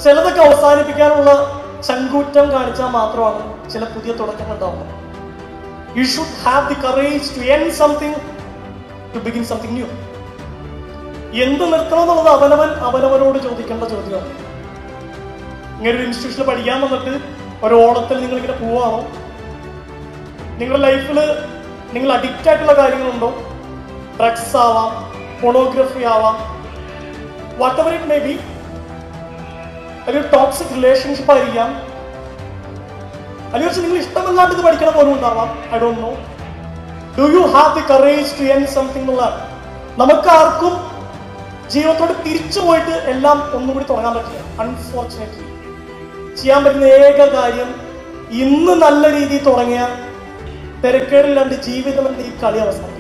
ചിലതൊക്കെ അവസാനിപ്പിക്കാനുള്ള ചങ്കൂറ്റം കാണിച്ചാൽ മാത്രമാണ് ചില പുതിയ തുടക്കങ്ങൾ ഉണ്ടാവുന്നത് you should have the courage to end something to begin something new എന്ത് നിർത്തണം എന്നുള്ളത് അവനവൻ അവനവനോട് ചോദിക്കേണ്ട ചോദ്യമാണ് ഇങ്ങനെ ഒരു ഇൻസ്റ്റിറ്റ്യൂഷനിൽ പഠിക്കാൻ വന്നിട്ട് ഒരു ഓണത്തിൽ നിങ്ങൾ ഇങ്ങനെ പോവാണോ നിങ്ങളുടെ ലൈഫിൽ നിങ്ങൾ അഡിക്റ്റ് ആയിട്ടുള്ള കാര്യങ്ങളുണ്ടോ ഡ്രഗ്സ് ആവാം ഫോണോഗ്രഫി ആവാം whatever it may be അല്ലെങ്കിൽ ടോക്സിക് റിലേഷൻഷിപ്പ് ആയിരിക്കാം അല്ലെങ്കിൽ വെച്ച് നിങ്ങൾ ഇഷ്ടമല്ലാണ്ട് ഇത് പഠിക്കണം പോലും ഉണ്ടാവാം I don't know do you have the courage to end something എന്നുള്ളതാണ് നമുക്ക് ആർക്കും ജീവിതത്തോട് തിരിച്ചു പോയിട്ട് എല്ലാം ഒന്നുകൂടി തുടങ്ങാൻ പറ്റില്ല അൺഫോർച്ചുനേറ്റ്ലി ചെയ്യാൻ പറ്റുന്ന ഏക കാര്യം ഇന്ന് നല്ല രീതിയിൽ തുടങ്ങിയ തിരക്കേടില്ലാണ്ട് ജീവിതം എന്ന ഈ കളി അവസാനം